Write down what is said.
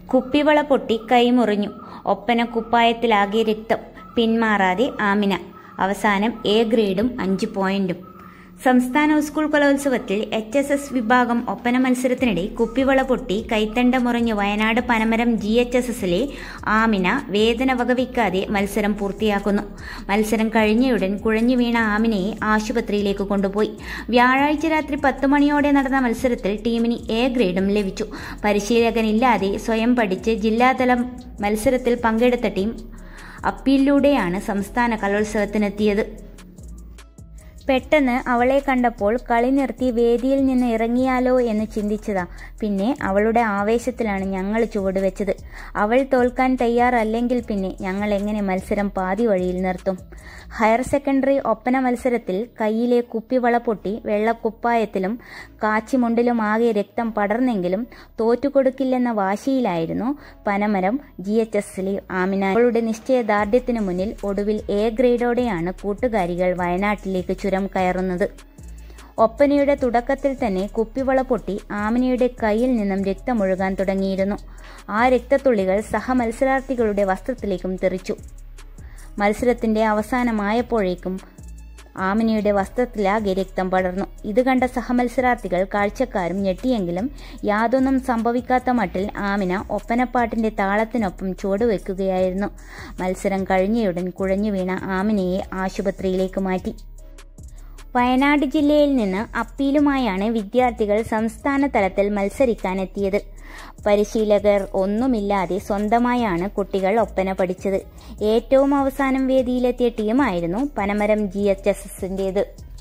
കുപ്പിവള പൊട്ടി കൈമുറിഞ്ഞു ഒപ്പന കുപ്പായത്തിലാകെ രക്തം പിന്മാറാതെ ആമിന അവസാനം എ ഗ്രേഡും അഞ്ച് പോയിന്റും സംസ്ഥാന സ്കൂൾ കലോത്സവത്തിൽ എച്ച് എസ് എസ് വിഭാഗം ഒപ്പന മത്സരത്തിനിടെ കുപ്പിവള പൊട്ടി കൈത്തണ്ട മുറിഞ്ഞ് Wayanad Panamaram G H S എസിലെ ആമിന വേദന വകവയ്ക്കാതെ മത്സരം പൂർത്തിയാക്കുന്നു മത്സരം കഴിഞ്ഞയുടൻ കുഴഞ്ഞു വീണ ആമിനയെ ആശുപത്രിയിലേക്ക് കൊണ്ടുപോയി വ്യാഴാഴ്ച രാത്രി പത്ത് മണിയോടെ നടന്ന മത്സരത്തിൽ ടീമിന് എ ഗ്രേഡും ലഭിച്ചു പരിശീലകനില്ലാതെ സ്വയം പഠിച്ച് ജില്ലാതല മത്സരത്തിൽ പങ്കെടുത്ത ടീം അപ്പീലിലൂടെയാണ് സംസ്ഥാന കലോത്സവത്തിനെത്തിയത് പെട്ടെന്ന് അവളെ കണ്ടപ്പോൾ കളി നിർത്തി വേദിയിൽ നിന്ന് ഇറങ്ങിയാലോ എന്ന് ചിന്തിച്ചതാ പിന്നെ അവളുടെ ആവേശത്തിലാണ് ഞങ്ങൾ ചുവടുവെച്ചത് അവൾ തോൽക്കാൻ തയ്യാറല്ലെങ്കിൽ പിന്നെ ഞങ്ങൾ എങ്ങനെ മത്സരം പാതി വഴിയിൽ നിർത്തും ഹയർ സെക്കൻഡറി ഒപ്പന മത്സരത്തിൽ കയ്യിലെ കുപ്പിവള പൊട്ടി വെള്ളക്കുപ്പായത്തിലും കാച്ചിമുണ്ടിലും ആകെ രക്തം പടർന്നെങ്കിലും തോറ്റുകൊടുക്കില്ലെന്ന വാശിയിലായിരുന്നു പനമരം ജി എച്ച് എസിലെ ആമിന അവളുടെ നിശ്ചയദാർഢ്യത്തിനു മുന്നിൽ ഒടുവിൽ എ ഗ്രേഡോടെയാണ് കൂട്ടുകാരികൾ വയനാട്ടിലേക്ക് ചുരം കയറുന്നത് ഒപ്പനയുടെ തുടക്കത്തിൽ തന്നെ കുപ്പിവള പൊട്ടി ആമിനയുടെ കയ്യിൽ നിന്നും രക്തമൊഴുകാൻ തുടങ്ങിയിരുന്നു ആ രക്തത്തുള്ളികൾ സഹമത്സരാർത്ഥികളുടെ വസ്ത്രത്തിലേക്കും തെറിച്ചു മത്സരത്തിന്റെ അവസാനമായപ്പോഴേക്കും ആമിനയുടെ വസ്ത്രത്തിലാകെ രക്തം പടർന്നു ഇത് കണ്ട സഹമത്സരാർത്ഥികൾ കാഴ്ചക്കാരും ഞെട്ടിയെങ്കിലും യാതൊന്നും സംഭവിക്കാത്ത മട്ടിൽ ആമിന ഒപ്പനപ്പാട്ടിന്റെ താളത്തിനൊപ്പം ചുവടുവെക്കുകയായിരുന്നു മത്സരം കഴിഞ്ഞയുടൻ കുഴഞ്ഞു വീണ ആമിനയെ ആശുപത്രിയിലേക്ക് മാറ്റി വയനാട് ജില്ലയിൽ നിന്ന് അപ്പീലുമായാണ് വിദ്യാർത്ഥികൾ സംസ്ഥാന തലത്തിൽ മത്സരിക്കാനെത്തിയത് പരിശീലകർ ഒന്നുമില്ലാതെ സ്വന്തമായാണ് കുട്ടികൾ ഒപ്പന പഠിച്ചത് ഏറ്റവും അവസാനം വേദിയിലെത്തിയ ടീമായിരുന്നു പനമരം ജി എച്ച് എസ് എസിൻ്റേത്